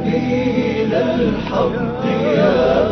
سبيل الحق يا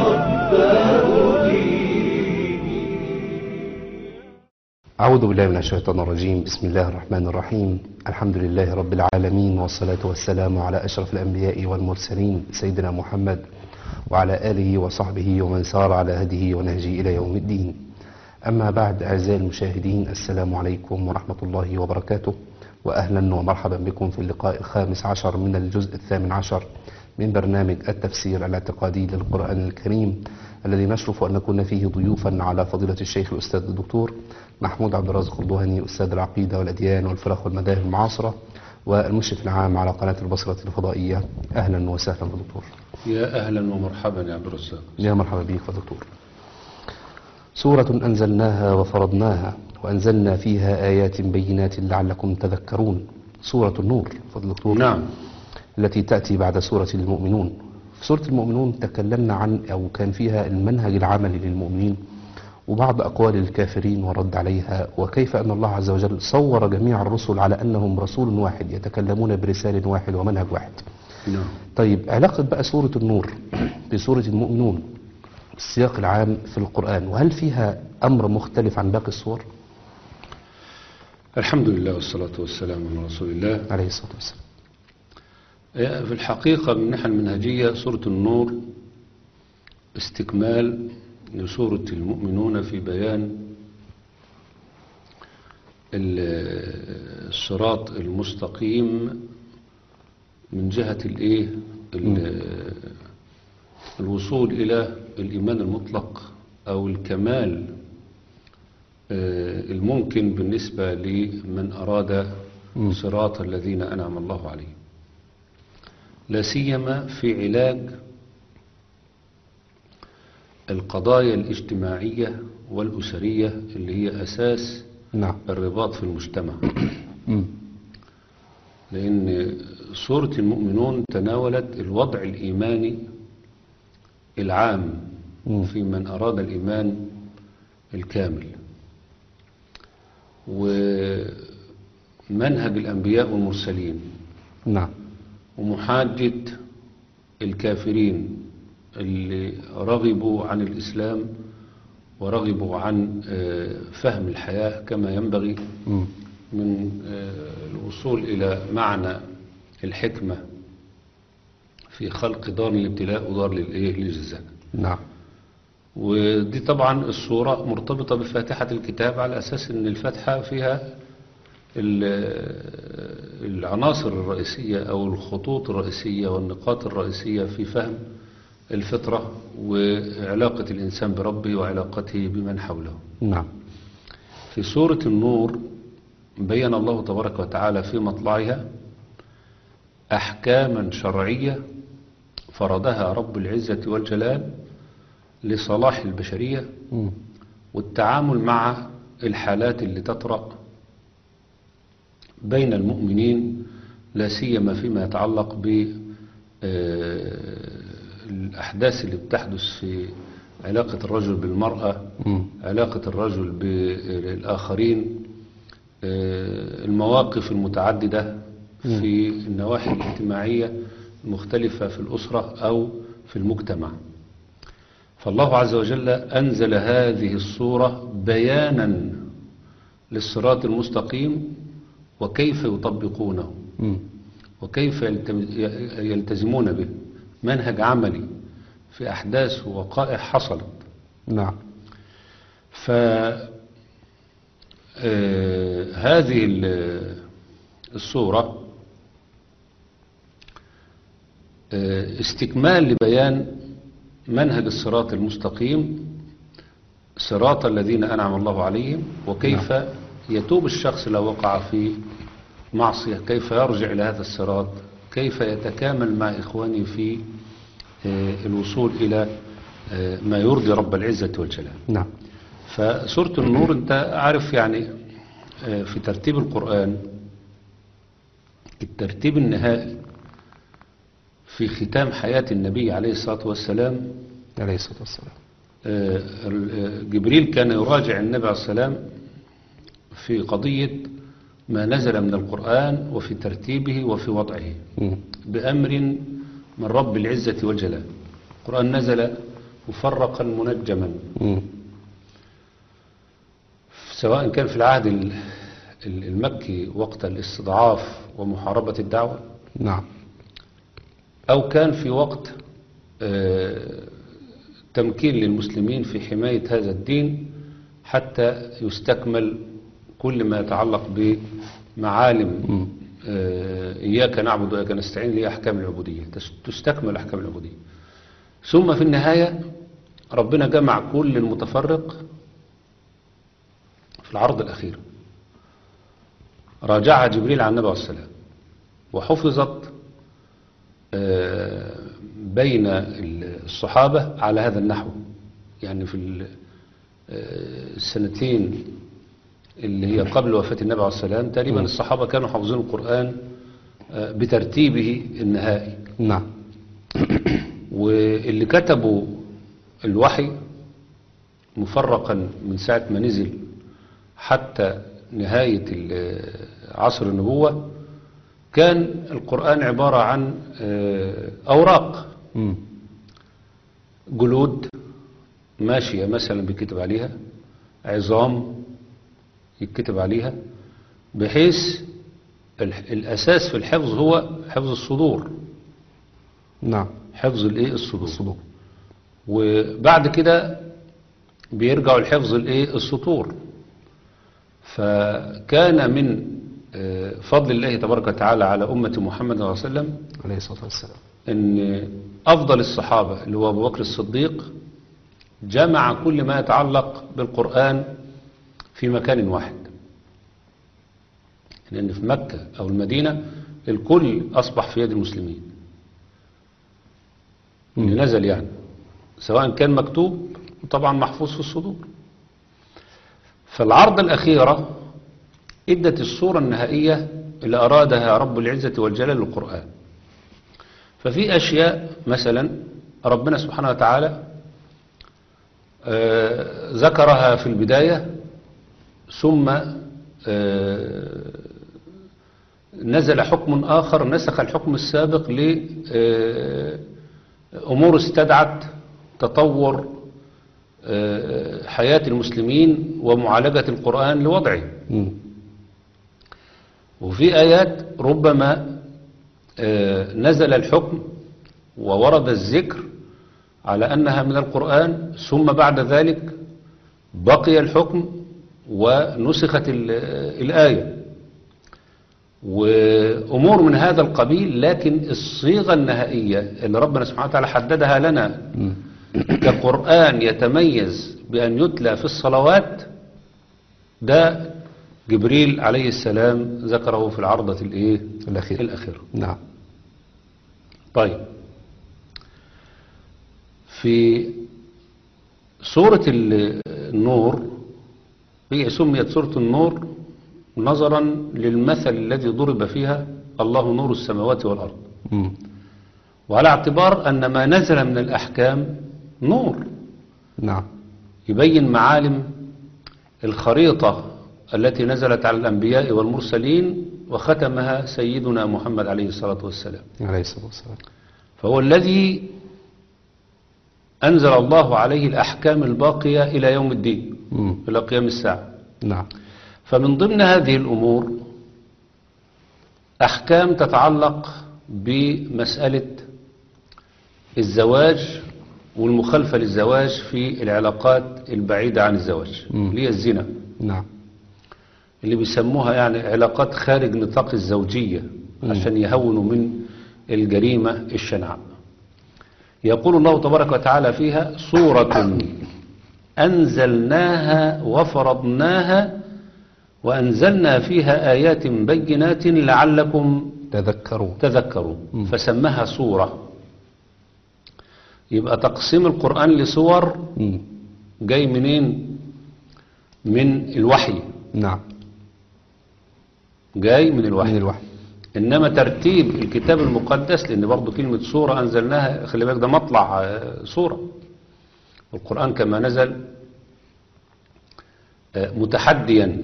أعوذ بالله من الشيطان الرجيم بسم الله الرحمن الرحيم الحمد لله رب العالمين والصلاة والسلام على أشرف الأنبياء والمرسلين سيدنا محمد وعلى آله وصحبه ومن سار على هديه ونهجه إلى يوم الدين أما بعد أعزائي المشاهدين السلام عليكم ورحمة الله وبركاته وأهلا ومرحبا بكم في اللقاء الخامس عشر من الجزء الثامن عشر من برنامج التفسير الاعتقادي للقرآن الكريم الذي نشرف أن نكون فيه ضيوفا على فضيلة الشيخ الأستاذ الدكتور محمود عبد الرازق الضهني أستاذ العقيدة والأديان والفرق والمذاهب المعاصرة والمشرف العام على قناة البصرة الفضائية أهلا وسهلا بالدكتور يا أهلا ومرحبا يا عبد الرزاق يا مرحبا بك يا دكتور سورة أنزلناها وفرضناها وأنزلنا فيها آيات بينات لعلكم تذكرون سورة النور فضل دكتور نعم التي تأتي بعد سورة المؤمنون في سورة المؤمنون تكلمنا عن أو كان فيها المنهج العملي للمؤمنين وبعض أقوال الكافرين ورد عليها وكيف أن الله عز وجل صور جميع الرسل على أنهم رسول واحد يتكلمون برسال واحد ومنهج واحد نعم طيب علاقة بقى سورة النور بسورة المؤمنون السياق العام في القرآن وهل فيها أمر مختلف عن باقي السور الحمد لله والصلاة والسلام على رسول الله عليه الصلاة والسلام في الحقيقة من الناحية المنهجية سورة النور استكمال لسورة المؤمنون في بيان ال- الصراط المستقيم من جهة الايه ال- الوصول إلى الإيمان المطلق أو الكمال آه، الممكن بالنسبة لمن أراد صراط الذين أنعم الله عليهم لا سيما في علاج القضايا الاجتماعية والأسرية اللي هي أساس نعم الرباط في المجتمع مم. لأن سورة المؤمنون تناولت الوضع الإيماني العام مم. في من أراد الإيمان الكامل ومنهج الأنبياء والمرسلين نعم ومحاجة الكافرين اللي رغبوا عن الإسلام ورغبوا عن آه، فهم الحياة كما ينبغي مم. من آه، الوصول إلى معنى الحكمة في خلق دار للابتلاء ودار للإيه؟ للجزاء نعم ودي طبعا الصورة مرتبطة بفاتحة الكتاب على أساس أن الفاتحة فيها ال- العناصر الرئيسية أو الخطوط الرئيسية والنقاط الرئيسية في فهم الفطرة وعلاقة الإنسان بربه وعلاقته بمن حوله نعم في سورة النور بين الله تبارك وتعالى في مطلعها أحكاما شرعية فرضها رب العزة والجلال لصلاح البشرية مم. والتعامل مع الحالات اللي تطرأ بين المؤمنين لا سيما فيما يتعلق بالأحداث اللي بتحدث في علاقة الرجل بالمرأة مم. علاقة الرجل بالآخرين آه، المواقف المتعددة في النواحي الاجتماعية المختلفة في الأسرة أو في المجتمع فالله عز وجل أنزل هذه الصورة بيانا للصراط المستقيم وكيف يطبقونه مم. وكيف يلتم- يلتزمون به منهج عملي في أحداث ووقائع حصلت نعم ف آه، هذه ال- الصورة آه، استكمال لبيان منهج الصراط المستقيم صراط الذين أنعم الله عليهم وكيف يتوب الشخص لو وقع في معصية كيف يرجع إلى هذا الصراط كيف يتكامل مع إخوانه في آه، الوصول إلى آه، ما يرضي رب العزة والجلال نعم فسورة النور انت عارف يعني آه، في ترتيب القرآن الترتيب النهائي في ختام حياة النبي عليه الصلاة والسلام عليه الصلاة والسلام آه، آه، جبريل كان يراجع النبي عليه السلام في قضية ما نزل من القرآن وفي ترتيبه وفي وضعه مم. بأمر من رب العزة والجلال القرآن نزل مفرقا منجما مم. سواء كان في العهد ال- ال- المكي وقت الاستضعاف ومحاربة الدعوة نعم أو كان في وقت آه، تمكين للمسلمين في حماية هذا الدين حتى يستكمل كل ما يتعلق بمعالم آه، إياك نعبد وإياك نستعين اللي هي أحكام العبودية تس- تستكمل أحكام العبودية ثم في النهاية ربنا جمع كل المتفرق في العرض الأخير راجعها جبريل على النبي عليه السلام وحفظت آه، بين الصحابة على هذا النحو يعني في ال- آه، السنتين اللي هي قبل وفاة النبي عليه السلام تقريبا الصحابة كانوا حافظين القرآن آه، بترتيبه النهائي نعم واللي كتبوا الوحي مفرقا من ساعة ما نزل حتى نهاية ال- عصر النبوة كان القرآن عبارة عن آه، أوراق مم. جلود ماشية مثلا بيكتب عليها عظام يتكتب عليها بحيث الح- الأساس في الحفظ هو حفظ الصدور نعم حفظ الايه الصدور الصدور وبعد كده بيرجعوا لحفظ الايه السطور فكان من آه، فضل الله تبارك وتعالى على أمة محمد صلى الله عليه وسلم عليه الصلاة والسلام ان افضل الصحابة اللي هو ابو بكر الصديق جمع كل ما يتعلق بالقرآن في مكان واحد لان في مكة او المدينة الكل اصبح في يد المسلمين اللي نزل يعني سواء كان مكتوب وطبعا محفوظ في الصدور فالعرض الأخيرة ادت الصورة النهائية اللي أرادها رب العزة والجلال للقرآن ففي أشياء مثلا ربنا سبحانه وتعالى آه، ذكرها في البداية ثم آه، نزل حكم آخر نسخ الحكم السابق لأمور استدعت تطور آه، حياة المسلمين ومعالجة القرآن لوضعه مم. وفي آيات ربما آه، نزل الحكم وورد الذكر على أنها من القرآن ثم بعد ذلك بقي الحكم ونسخت ال- الآية وأمور من هذا القبيل لكن الصيغة النهائية اللي ربنا سبحانه وتعالى حددها لنا كقرآن يتميز بأن يتلى في الصلوات ده جبريل عليه السلام ذكره في العرضة الإيه؟ الأخير الأخيرة نعم طيب في سورة ال- النور هي سميت سورة النور نظرا للمثل الذي ضرب فيها الله نور السماوات والأرض مم. وعلى اعتبار أن ما نزل من الأحكام نور نعم يبين معالم الخريطة التي نزلت على الأنبياء والمرسلين وختمها سيدنا محمد عليه الصلاة والسلام عليه الصلاة والسلام فهو الذي أنزل الله عليه الأحكام الباقية إلى يوم الدين مم. إلى قيام الساعة نعم فمن ضمن هذه الأمور أحكام تتعلق بمسألة الزواج والمخالفة للزواج في العلاقات البعيدة عن الزواج مم. اللي هي الزنا نعم اللي بيسموها يعني علاقات خارج نطاق الزوجية عشان يهونوا من الجريمة الشنعاء يقول الله تبارك وتعالى فيها سورة أنزلناها وفرضناها وأنزلنا فيها آيات بينات لعلكم تذكروا تذكرون فسماها سورة يبقى تقسيم القرآن لسور مم. جاي منين من الوحي نعم جاي من الوحي من الوحي إنما ترتيب الكتاب المقدس لأن برضو كلمة سورة أنزلناها خلي بالك ده مطلع آه، سورة القرآن كما نزل آه، متحديا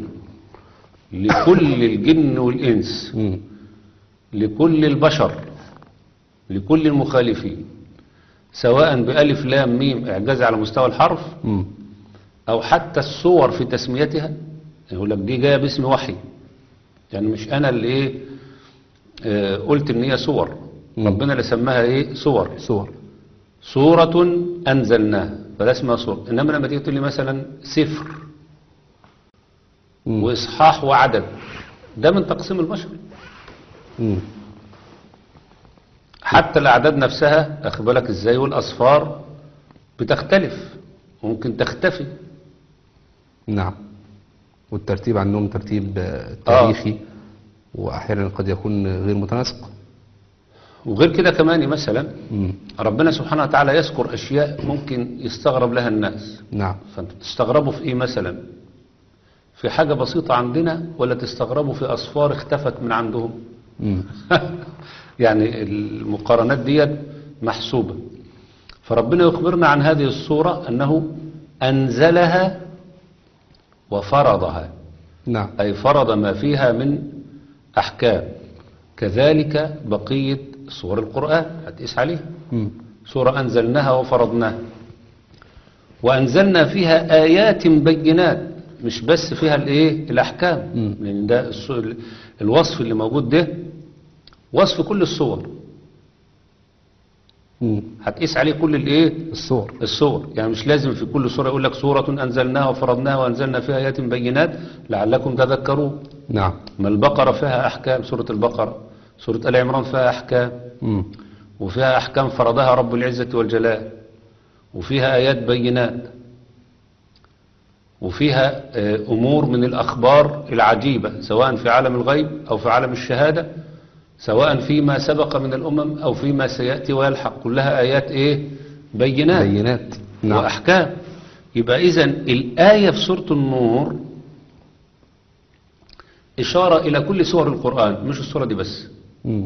لكل الجن والإنس مم. لكل البشر لكل المخالفين سواء بألف لام ميم إعجاز على مستوى الحرف مم. أو حتى الصور في تسميتها يقول لك دي جاية باسم وحي يعني مش أنا اللي إيه آه، قلت إن هي صور مم. ربنا اللي سماها إيه صور صور سورة أنزلناها فده اسمها سورة إنما لما تيجي تقول لي مثلا سفر مم. وإصحاح وعدد ده من تقسيم البشر مم. حتى الأعداد نفسها أخد بالك إزاي والأصفار بتختلف ممكن تختفي نعم والترتيب عندهم ترتيب آه، تاريخي وأحيانا قد يكون غير متناسق وغير كده كمان مثلا مم. ربنا سبحانه وتعالى يذكر أشياء ممكن يستغرب لها الناس نعم فأنتوا تستغربوا في إيه مثلا في حاجة بسيطة عندنا ولا تستغربوا في أصفار اختفت من عندهم مم. يعني المقارنات ديت محسوبة فربنا يخبرنا عن هذه الصورة أنه أنزلها وفرضها نعم أي فرض ما فيها من أحكام كذلك بقية سور القرآن هتقيس عليها مم. سورة أنزلناها وفرضناها وأنزلنا فيها آيات بينات مش بس فيها الإيه الأحكام مم. لأن ده الس- الوصف اللي موجود ده وصف كل الصور مم. هتقيس عليه كل الإيه الصور الصور يعني مش لازم في كل سورة يقول لك سورة أنزلناها وفرضناها وأنزلنا فيها آيات بينات لعلكم تذكرون نعم ما البقرة فيها أحكام سورة البقرة سورة آل عمران فيها أحكام مم. وفيها أحكام فرضها رب العزة والجلال وفيها آيات بينات وفيها آه، أمور من الأخبار العجيبة سواء في عالم الغيب أو في عالم الشهادة سواء فيما سبق من الأمم أو فيما سيأتي ويلحق كلها آيات إيه بينات بينات نعم وأحكام يبقى إذن الآية في سورة النور إشارة إلى كل سور القرآن مش السورة دي بس مم.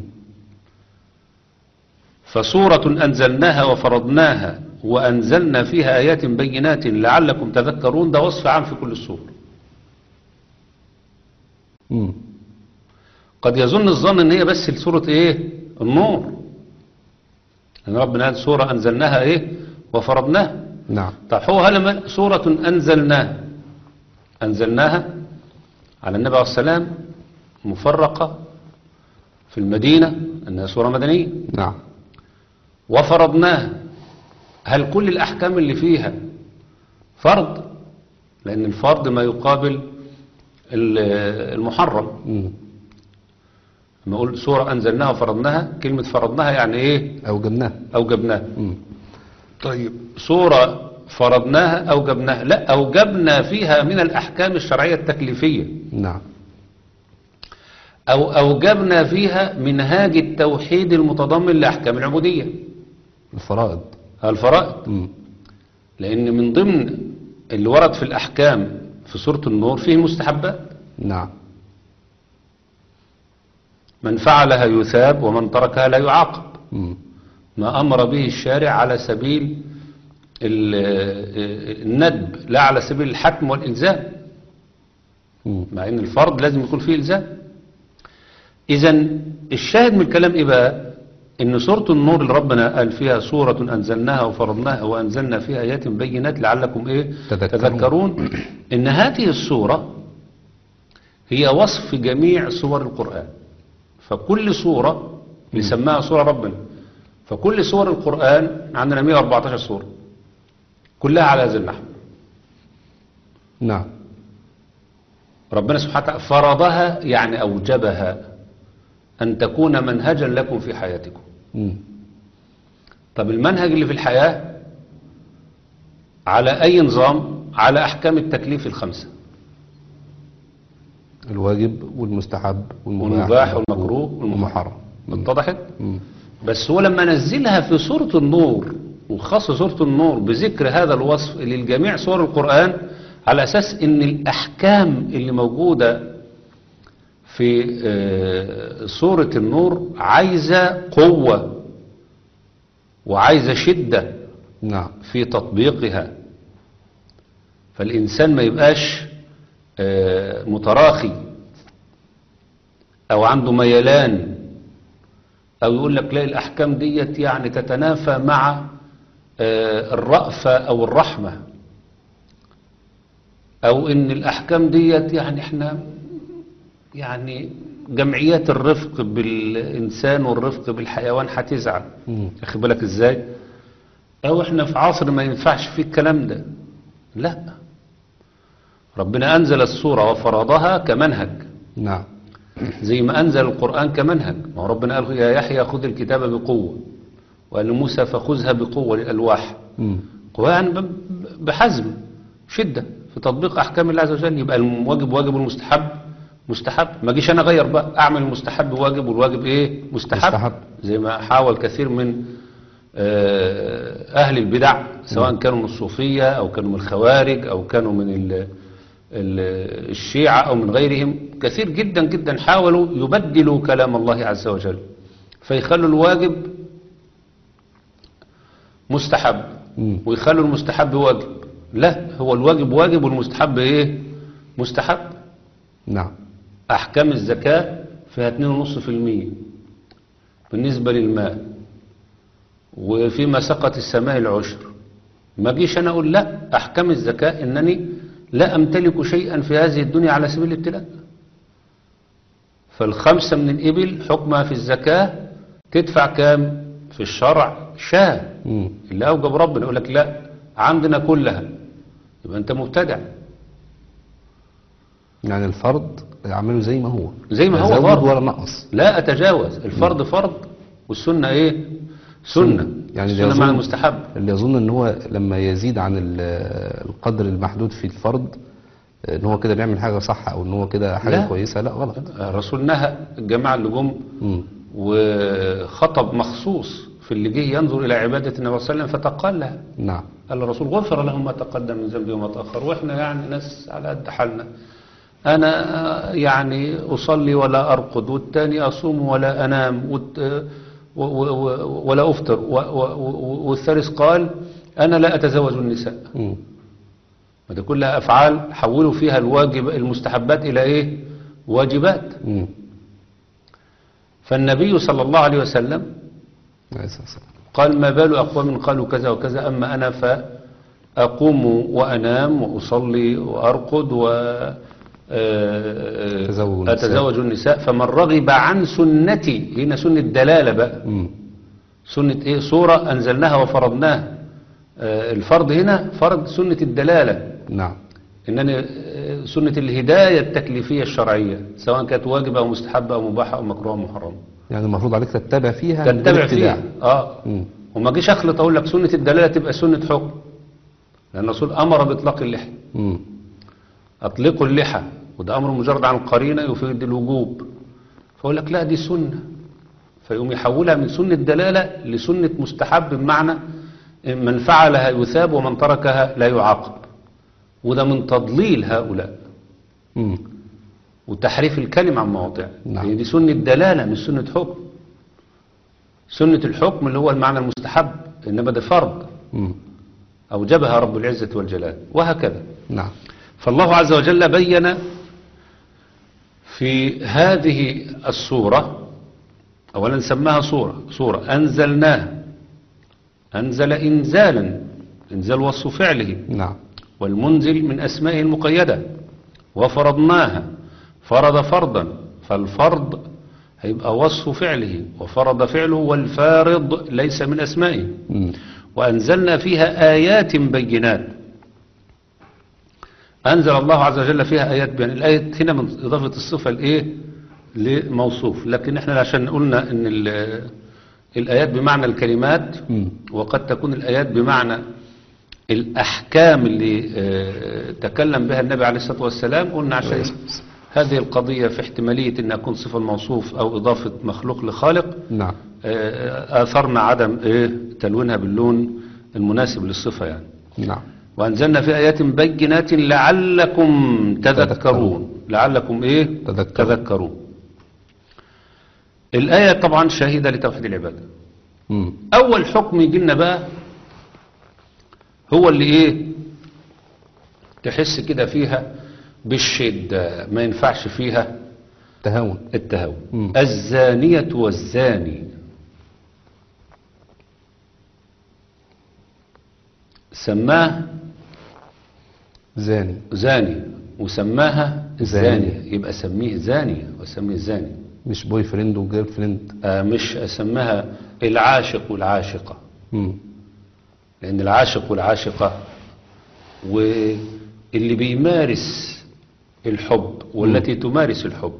فسورة أنزلناها وفرضناها وأنزلنا فيها آيات بينات لعلكم تذكرون ده وصف عام في كل السور مم. قد يظن الظن ان هي بس سورة ايه النور ان ربنا قال سورة أنزلناها ايه وفرضناها نعم طب هو هل سورة أنزلناها أنزلناها على النبي عليه السلام مفرقة في المدينة أنها سورة مدنية نعم وفرضناها هل كل الأحكام اللي فيها فرض لأن الفرض ما يقابل ال- المحرم مم. لما أقول سورة أنزلناها وفرضناها كلمة فرضناها يعني إيه أوجبناه أوجبناها مم. طيب سورة فرضناها أوجبناها لا أوجبنا فيها من الأحكام الشرعية التكليفية نعم أو أوجبنا فيها منهاج التوحيد المتضمن لأحكام العبودية الفرائض الفرائض مم. لأن من ضمن اللي ورد في الأحكام في سورة النور فيه المستحبات نعم من فعلها يثاب ومن تركها لا يعاقب مم. ما أمر به الشارع على سبيل ال- الندب لا على سبيل الحتم والإلزام مم. مع ان الفرض لازم يكون فيه الزام اذا الشاهد من الكلام ايه بقى ان سوره النور اللي ربنا قال فيها سوره انزلناها وفرضناها وانزلنا فيها ايات بينات لعلكم ايه تذكرون. تذكرون ان هذه السوره هي وصف جميع سور القران فكل سوره بيسماها سوره ربنا فكل سور القران عندنا 114 سوره كلها على هذا النحو نعم ربنا سبحانه وتعالى فرضها يعني أوجبها أن تكون منهجا لكم في حياتكم مم. طب المنهج اللي في الحياة على أي نظام على أحكام التكليف الخمسة الواجب والمستحب والمباح والمكروه والمحرم والمحرم مم. اتضحت مم. بس هو لما نزلها في سورة النور وخاص سورة النور بذكر هذا الوصف للجميع سور القرآن على أساس أن الأحكام اللي موجودة في آه، سورة النور عايزة قوة وعايزة شدة نعم في تطبيقها فالإنسان ما يبقاش آه، متراخي أو عنده ميلان او يقول لك لا الاحكام ديت يعني تتنافى مع آه، الرأفة او الرحمة او ان الاحكام ديت يعني احنا يعني جمعيات الرفق بالانسان والرفق بالحيوان هتزعل مم. اخد بالك ازاي او احنا في عصر ما ينفعش فيه الكلام ده لا ربنا انزل السورة وفرضها كمنهج نعم زي ما أنزل القرآن كمنهج ما هو ربنا قال يا يحيى خذ الكتاب بقوة وقال لموسى فخذها بقوة للألواح مم. قوة يعني ب- ب- بحزم شدة في تطبيق أحكام الله عز وجل يبقى الواجب واجب والمستحب مستحب ما اجيش أنا أغير بقى أعمل المستحب واجب والواجب إيه مستحب, مستحب. زي ما حاول كثير من آه، أهل البدع سواء كانوا من الصوفية أو كانوا من الخوارج أو كانوا من ال- ال- الشيعة أو من غيرهم كثير جدا جدا حاولوا يبدلوا كلام الله عز وجل فيخلوا الواجب مستحب مم. ويخلوا المستحب واجب لا هو الواجب واجب والمستحب ايه مستحب نعم احكام الزكاة فيها 2.5% بالنسبة للماء وفيما سقط السماء العشر ما جيش انا اقول لا احكام الزكاة انني لا امتلك شيئا في هذه الدنيا على سبيل الابتلاء فالخمسة من الإبل حكمها في الزكاة تدفع كام في الشرع شاه مم. اللي أوجب ربنا يقول لك لا عندنا كلها يبقى أنت مبتدع يعني الفرض اعمله زي ما هو زي ما لا هو زود فرض. ولا نقص لا أتجاوز الفرض فرض والسنة إيه سنة يعني اللي السنة مع يظن- المستحب اللي يظن ان هو لما يزيد عن ال- القدر المحدود في الفرض ان هو كده بيعمل حاجة صح او ان هو كده حاجة لا. كويسة لا غلط الرسول نهى الجماعة اللي جم مم. وخطب مخصوص في اللي جه ينظر إلى عبادة النبي صلى الله عليه وسلم فتقال لها نعم قال الرسول غفر لهم ما تقدم من ذنبه وما تأخر وإحنا يعني ناس على قد حالنا أنا يعني أصلي ولا أرقد والتاني أصوم ولا أنام والت- و- و- و- ولا أفطر و- و- و- والثالث قال أنا لا أتزوج النساء مم. وده كلها أفعال حولوا فيها الواجب المستحبات إلى إيه واجبات مم. فالنبي صلى الله عليه وسلم عليه الصلاة والسلام. قال ما بال أقوام قالوا كذا وكذا أما أنا فأقوم وأنام وأصلي وأرقد و آه، أتزوج النساء. أتزوج النساء فمن رغب عن سنتي هنا سنة دلالة بقى مم. سنة إيه صورة أنزلناها وفرضناها آه، الفرض هنا فرض سنة الدلالة نعم إنني آه، سنة الهداية التكليفية الشرعية سواء كانت واجبة أو مستحبة أو مباحة أو مكروه أو محرمة يعني المفروض عليك تتبع فيها من غير تتبع ابتداع. فيها اه مم. وما جيش اخلط اقول لك سنه الدلاله تبقى سنه حكم لان الرسول امر باطلاق اللحى مم. اطلقوا اللحى وده امر مجرد عن القرينه يفيد الوجوب فاقول لك لا دي سنه فيقوم يحولها من سنه دلاله لسنه مستحب بمعنى من فعلها يثاب ومن تركها لا يعاقب وده من تضليل هؤلاء مم. وتحريف الكلمة عن مواضعه نعم. هي دي سنة دلالة مش سنة حكم سنة الحكم اللي هو المعنى المستحب إنما ده فرض مم. أوجبها رب العزة والجلال وهكذا نعم فالله عز وجل بين في هذه السورة أولا سماها سورة سورة أنزلناها أنزل إنزالا إنزال وصف فعله نعم والمنزل من أسمائه المقيدة وفرضناها فرض فرضا فالفرض هيبقى وصف فعله وفرض فعله والفارض ليس من أسمائه مم. وأنزلنا فيها آيات بينات أنزل الله عز وجل فيها آيات بيان الآية هنا من إضافة الصفة الإيه لموصوف لكن إحنا عشان قلنا إن ال- الآيات بمعنى الكلمات مم. وقد تكون الآيات بمعنى الأحكام اللي آه، تكلم بها النبي عليه الصلاة والسلام قلنا عشان هذه القضية في احتمالية أن أكون صفة الموصوف أو إضافة مخلوق لخالق نعم آه، آثرنا عدم إيه تلوينها باللون المناسب للصفة يعني نعم وأنزلنا في آيات بينات لعلكم تذكرون لعلكم إيه تذكرون. تذكرون الآية طبعا شاهدة لتوحيد العبادة مم. أول حكم يجي لنا بقى هو اللي إيه تحس كده فيها بالشدة ما ينفعش فيها تهاون التهاون مم. الزانية والزاني سماه زاني زاني وسماها زانية. زانية يبقى سميه زانية وسميه زاني مش بوي فريند وجيرل فريند آه مش أسمها العاشق والعاشقة مم. لأن العاشق والعاشقة واللي بيمارس الحب والتي تمارس الحب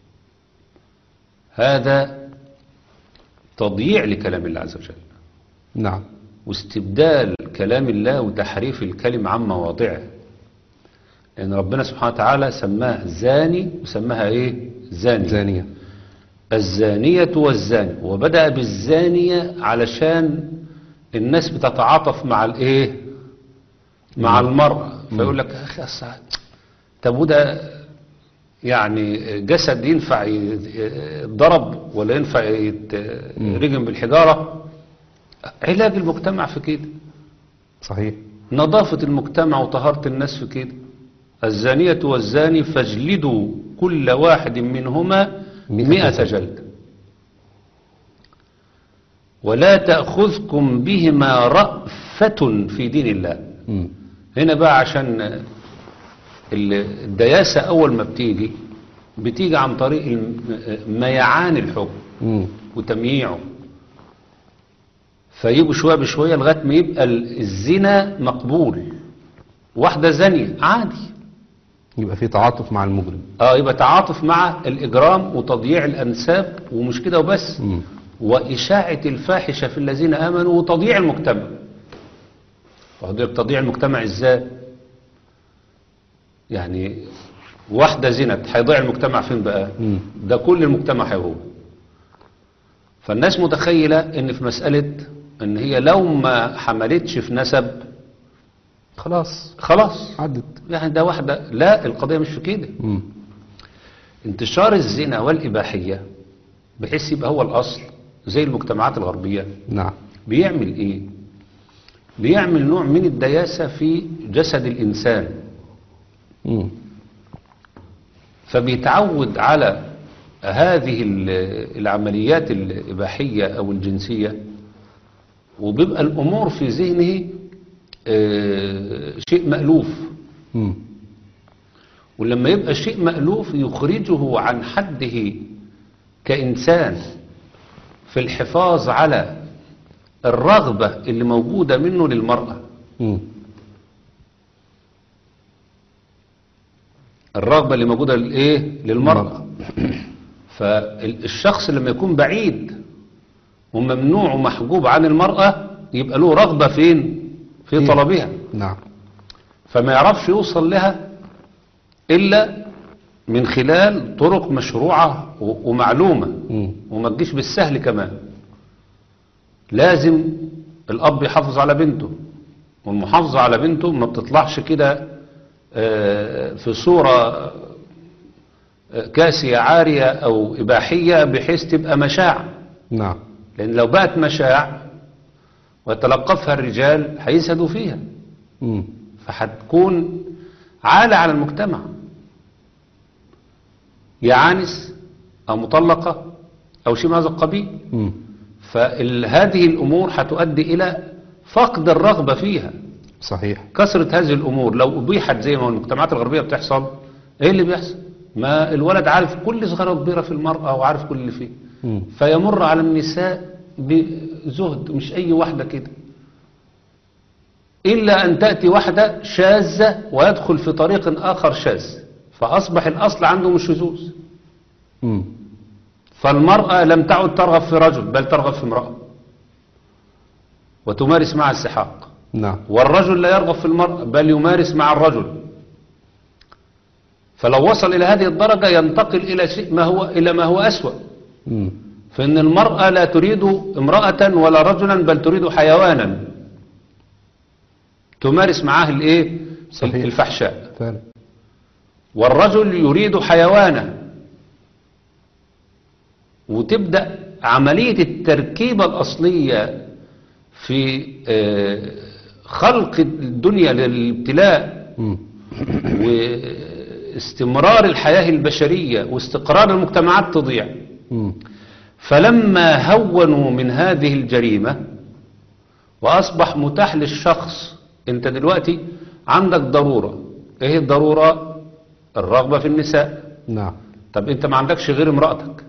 هذا تضييع لكلام الله عز وجل نعم واستبدال كلام الله وتحريف الكلم عن مواضعه لأن ربنا سبحانه وتعالى سماه زاني وسماها إيه زاني زانية الزانية والزاني وبدأ بالزانية علشان الناس بتتعاطف مع الايه مع المرأة فيقول لك يا اخي أصل طب وده يعني جسد ينفع يتضرب ولا ينفع يترجم بالحجارة علاج المجتمع في كده صحيح نظافة المجتمع وطهارة الناس في كده الزانية والزاني فاجلدوا كل واحد منهما مئة مئة جلد ولا تأخذكم بهما رأفة في دين الله مم. هنا بقى عشان ال- الدياسة أول ما بتيجي بتيجي عن طريق الم- ميعان الحكم مم. وتمييعه فيجوا شوية بشوية لغاية ما يبقى ال- الزنا مقبول واحدة زانية عادي يبقى في تعاطف مع المجرم اه يبقى تعاطف مع الإجرام وتضييع الأنساب ومش كده وبس مم. وإشاعة الفاحشة في الذين آمنوا وتضييع المجتمع وحضرتك تضييع المجتمع إزاي يعني واحدة زنت هيضيع المجتمع فين بقى مم. ده كل المجتمع هيهوب فالناس متخيلة ان في مسألة ان هي لو ما حملتش في نسب خلاص خلاص عدت يعني ده واحدة لا القضية مش في كده مم. انتشار الزنا والإباحية بحيث يبقى هو الأصل زي المجتمعات الغربية نعم بيعمل ايه بيعمل نوع من الدياسة في جسد الإنسان مم. فبيتعود على هذه ال- العمليات الإباحية أو الجنسية وبيبقى الأمور في ذهنه آه، شيء مألوف مم. ولما يبقى شيء مألوف يخرجه عن حده كإنسان في الحفاظ على الرغبة اللي موجودة منه للمرأة مم. الرغبة اللي موجودة للإيه؟ للمرأة فالشخص لما يكون بعيد وممنوع ومحجوب عن المرأة يبقى له رغبة فين؟ في فين؟ طلبها نعم فما يعرفش يوصل لها إلا من خلال طرق مشروعة و- ومعلومة مم. وما تجيش بالسهل كمان لازم الأب يحافظ على بنته والمحافظة على بنته ما بتطلعش كده آه، في صورة آه، كاسية عارية أو إباحية بحيث تبقى مشاع نعم لأن لو بقت مشاع ويتلقفها الرجال هيسهدوا فيها مم. فهتكون عالة على المجتمع يا عانس أو مطلقة أو شيء من هذا القبيل مم. فهذه الأمور هتؤدي إلى فقد الرغبة فيها صحيح كثرة هذه الأمور لو أبيحت زي ما المجتمعات الغربية بتحصل إيه اللي بيحصل ما الولد عارف كل صغيرة وكبيرة في المرأة وعارف كل اللي فيه مم. فيمر على النساء بزهد مش أي واحدة كده إلا أن تأتي واحدة شاذة ويدخل في طريق آخر شاذ فأصبح الأصل عنده مش شذوذ مم. فالمرأة لم تعد ترغب في رجل بل ترغب في امرأة وتمارس مع السحاق نعم والرجل لا يرغب في المرأة بل يمارس مع الرجل فلو وصل إلى هذه الدرجة ينتقل إلى شيء ما هو إلى ما هو أسوأ مم. فإن المرأة لا تريد امرأة ولا رجلا بل تريد حيوانا تمارس معاه الايه صحيح. الفحشاء فعلا والرجل يريد حيوانا وتبدأ عملية التركيبة الأصلية في آه، خلق الدنيا للابتلاء مم. واستمرار الحياة البشرية واستقرار المجتمعات تضيع مم. فلما هونوا من هذه الجريمة وأصبح متاح للشخص انت دلوقتي عندك ضرورة ايه الضرورة الرغبة في النساء نعم طب انت ما عندكش غير امرأتك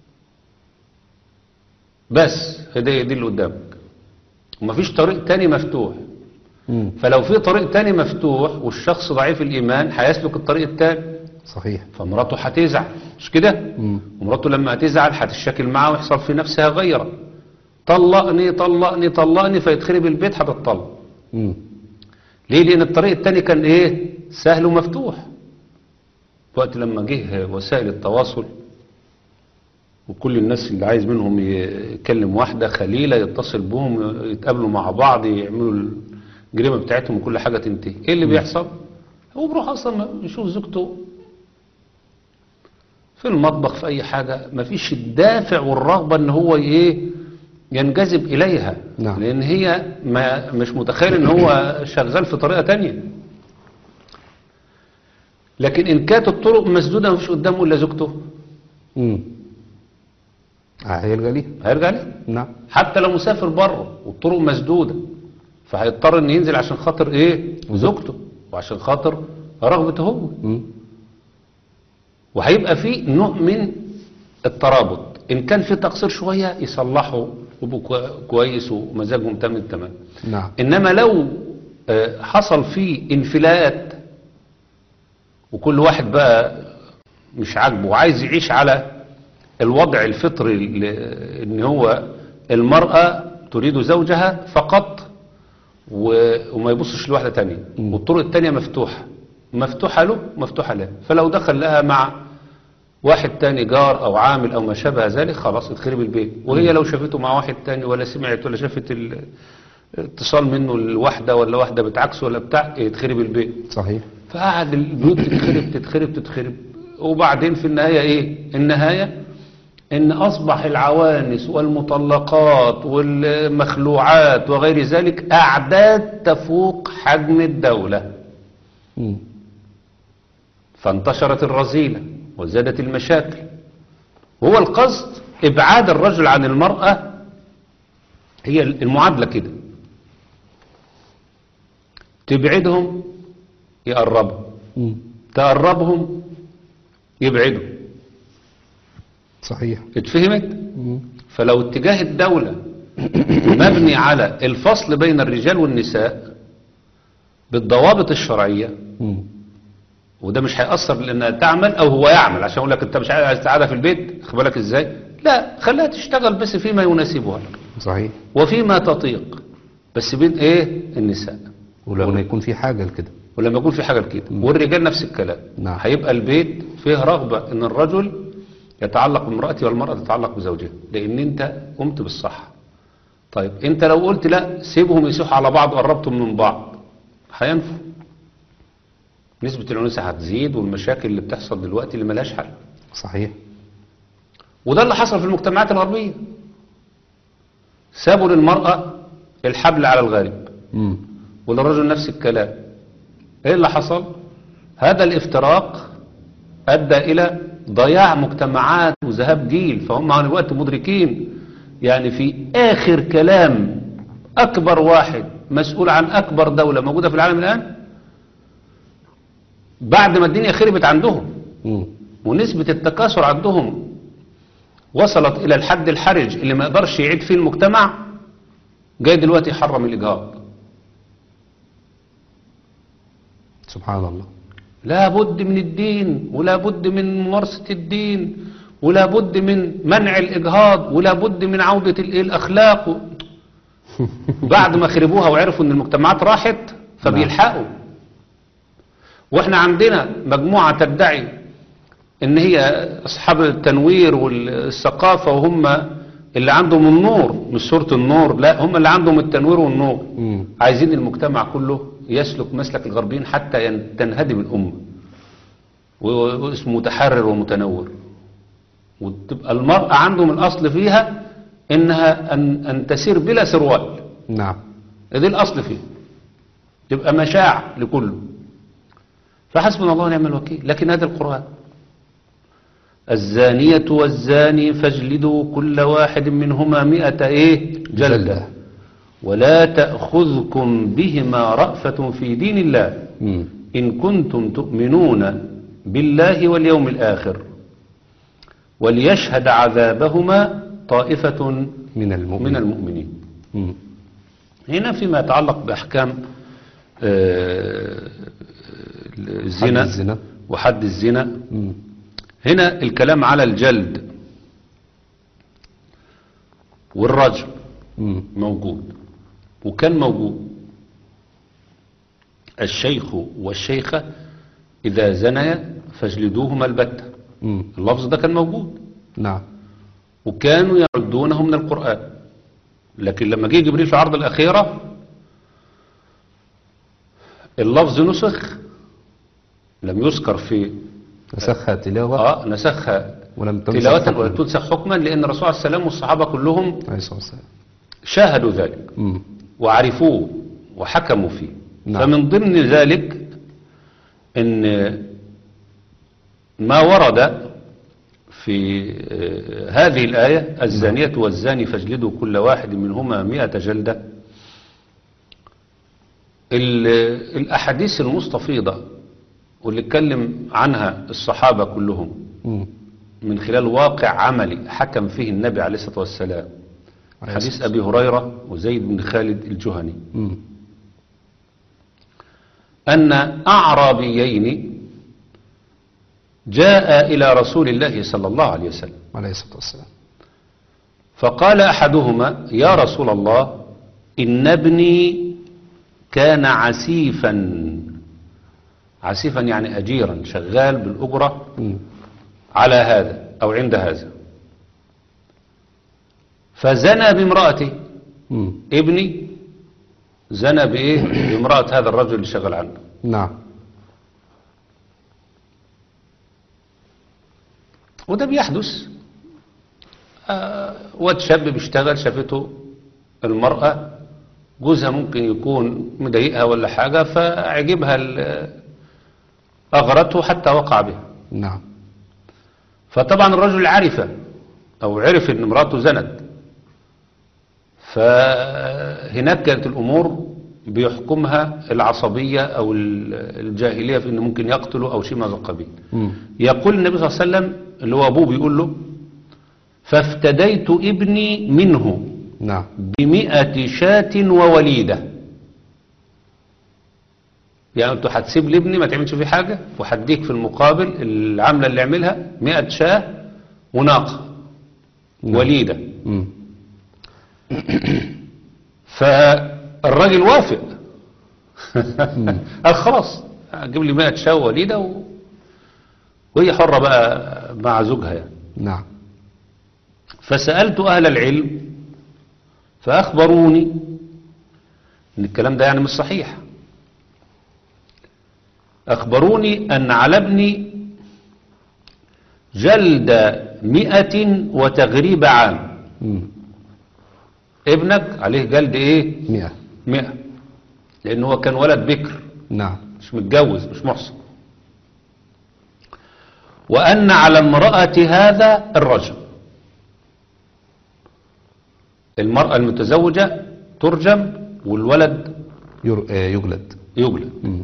بس هي دي دي اللي قدامك ومفيش طريق تاني مفتوح مم. فلو في طريق تاني مفتوح والشخص ضعيف الإيمان هيسلك الطريق التاني صحيح فمراته هتزعل مش كده مم. ومراته لما هتزعل هتشكل معاه ويحصل في نفسها غيرة طلقني طلقني طلقني فيتخرب البيت هتطلق مم. ليه لان الطريق التاني كان ايه سهل ومفتوح وقت لما جه وسائل التواصل وكل الناس اللي عايز منهم يكلم واحدة خليلة يتصل بهم يتقابلوا مع بعض يعملوا الجريمة بتاعتهم وكل حاجة تنتهي ايه اللي بيحصل هو بيروح اصلا يشوف زوجته في المطبخ في اي حاجة مفيش الدافع والرغبة ان هو ايه ينجذب اليها نعم. لان هي ما مش متخيل ان هو شغال في طريقة تانية لكن ان كانت الطرق مسدودة مفيش قدامه الا زوجته مم. آه، هيلجأ ليه هيرجع ليه نعم حتى لو مسافر بره والطرق مسدودة فهيضطر ان ينزل عشان خاطر ايه زوجته وعشان خاطر رغبته هو مم. وهيبقى في نوع من الترابط ان كان في تقصير شوية يصلحوا يبقوا كوي- كويس ومزاجهم تام التمام نعم انما لو آه، حصل فيه انفلات وكل واحد بقى مش عاجبه وعايز يعيش على الوضع الفطري ال- ان هو المرأة تريد زوجها فقط و- وما يبصش لواحدة تانية مم. والطرق التانية مفتوحة مفتوحة له مفتوحة له فلو دخل لها مع واحد تاني جار او عامل او ما شابه ذلك خلاص اتخرب البيت وهي لو شافته مع واحد تاني ولا سمعت ولا شافت ال- اتصال منه الواحدة ولا واحدة بتعكسه ولا بتاع يتخرب البيت صحيح فقعد البيوت تتخرب تتخرب تتخرب وبعدين في النهاية ايه النهاية ان اصبح العوانس والمطلقات والمخلوعات وغير ذلك اعداد تفوق حجم الدولة مم. فانتشرت الرذيلة وزادت المشاكل وهو القصد ابعاد الرجل عن المرأة هي المعادلة كده تبعدهم يقربهم مم. تقربهم يبعدوا صحيح اتفهمت مم. فلو اتجاه الدولة مبني على الفصل بين الرجال والنساء بالضوابط الشرعية مم. وده مش هيأثر لأنها تعمل أو هو يعمل عشان أقول لك أنت مش عايز تقعدها في البيت خد بالك إزاي لا خليها تشتغل بس فيما يناسبها صحيح وفيما تطيق بس بين إيه النساء ولما يكون في حاجة لكده ولما يكون في حاجة كده والرجال نفس الكلام نعم. هيبقى البيت فيه رغبة ان الرجل يتعلق بامرأته والمرأة تتعلق بزوجها لان انت قمت بالصح طيب انت لو قلت لا سيبهم يسيحوا على بعض وقربتم من بعض هينفوا نسبة العنوسة هتزيد والمشاكل اللي بتحصل دلوقتي اللي ملهاش حل صحيح وده اللي حصل في المجتمعات الغربية سابوا للمرأة الحبل على الغارب مم. وللرجل نفس الكلام ايه اللي حصل هذا الافتراق ادى الى ضياع مجتمعات وذهاب جيل فهم عن الوقت مدركين يعني في اخر كلام اكبر واحد مسؤول عن اكبر دولة موجودة في العالم الان بعد ما الدنيا خربت عندهم مم. ونسبة التكاثر عندهم وصلت إلى الحد الحرج اللي ما يقدرش يعيد فيه المجتمع جاي دلوقتي يحرم الإجهاض سبحان الله لا بد من الدين ولا بد من ممارسة الدين ولا بد من منع الإجهاض ولا بد من عودة ال- الأخلاق و- بعد ما خربوها وعرفوا أن المجتمعات راحت فبيلحقوا وإحنا عندنا مجموعة تدعي ان هي اصحاب التنوير والثقافة وهم اللي عندهم النور مش صورة النور لا هم اللي عندهم التنوير والنور مم. عايزين المجتمع كله يسلك مسلك الغربيين حتى ين- تنهدم الأمة و- واسمه متحرر ومتنور وتبقى المرأة عندهم الأصل فيها إنها أن, أن تسير بلا سروال نعم ده الأصل فيه تبقى مشاع لكله فحسبنا الله ونعم الوكيل لكن هذا القرآن الزانية والزاني فاجلدوا كل واحد منهما مئة ايه جلدة جلدة. ولا تأخذكم بهما رأفة في دين الله مم. إن كنتم تؤمنون بالله واليوم الآخر وليشهد عذابهما طائفة من المؤمن من المؤمنين مم. هنا فيما يتعلق بأحكام آه، الزنا, حد الزنا. وحد الزنا مم. هنا الكلام على الجلد والرجم مم. موجود وكان موجود الشيخ والشيخة إذا زنيا فاجلدوهما البتة مم. اللفظ ده كان موجود نعم وكانوا يعدونه من القرآن لكن لما جه جبريل في عرض الأخيرة اللفظ نسخ لم يذكر في نسخها تلاوة اه نسخها ولم تنسخ تلاوة حكما. ولا تنسخ حكما لأن الرسول عليه السلام والصحابة كلهم عليه الصلاة والسلام شاهدوا ذلك مم. وعرفوه وحكموا فيه نعم. فمن ضمن ذلك ان ما ورد في آه، هذه الآية الزانية والزاني فاجلدوا كل واحد منهما مئة جلدة ال- الأحاديث المستفيضة واللي اتكلم عنها الصحابة كلهم مم. من خلال واقع عملي حكم فيه النبي عليه الصلاة والسلام عليه حديث الصلاة أبي هريرة وزيد بن خالد الجهني مم. أن أعرابيين جاء إلى رسول الله صلى الله عليه وسلم عليه الصلاة والسلام فقال أحدهما يا رسول الله إن ابني كان عسيفا عسيفا يعني أجيرا شغال بالأجرة مم. على هذا أو عند هذا فزنى بامرأته مم. ابني زنى بإيه بامرأة هذا الرجل اللي شغال عنه نعم وده بيحدث آه، واد شاب بيشتغل شافته المرأة جوزها ممكن يكون مضايقها ولا حاجة فعجبها ال- أغرته حتى وقع بها نعم فطبعا الرجل عرف أو عرف أن امراته زنت فهناك كانت الأمور بيحكمها العصبية أو ال- الجاهلية في أنه ممكن يقتله أو شيء من هذا القبيل مم. يقول النبي صلى الله عليه وسلم اللي هو أبوه بيقول له فافتديت ابني منه نعم بمئة شاة ووليدة يعني انتوا هتسيب لي ابني ما تعملش فيه حاجة وهديك في المقابل العملة اللي عملها مئة شاة وناقة نعم. وليدة مم. فالراجل وافق قال خلاص جيب لي 100 شاة وليدة و... وهي حرة بقى مع زوجها يعني نعم فسألت أهل العلم فأخبروني أن الكلام ده يعني مش صحيح أخبروني أن على ابني جلد مئة وتغريب عام مم. ابنك عليه جلد ايه مئة مئة لأن هو كان ولد بكر نعم مش متجوز مش محصن وأن على امرأة هذا الرجل المرأة المتزوجة ترجم والولد ير... آه، يجلد يجلد مم.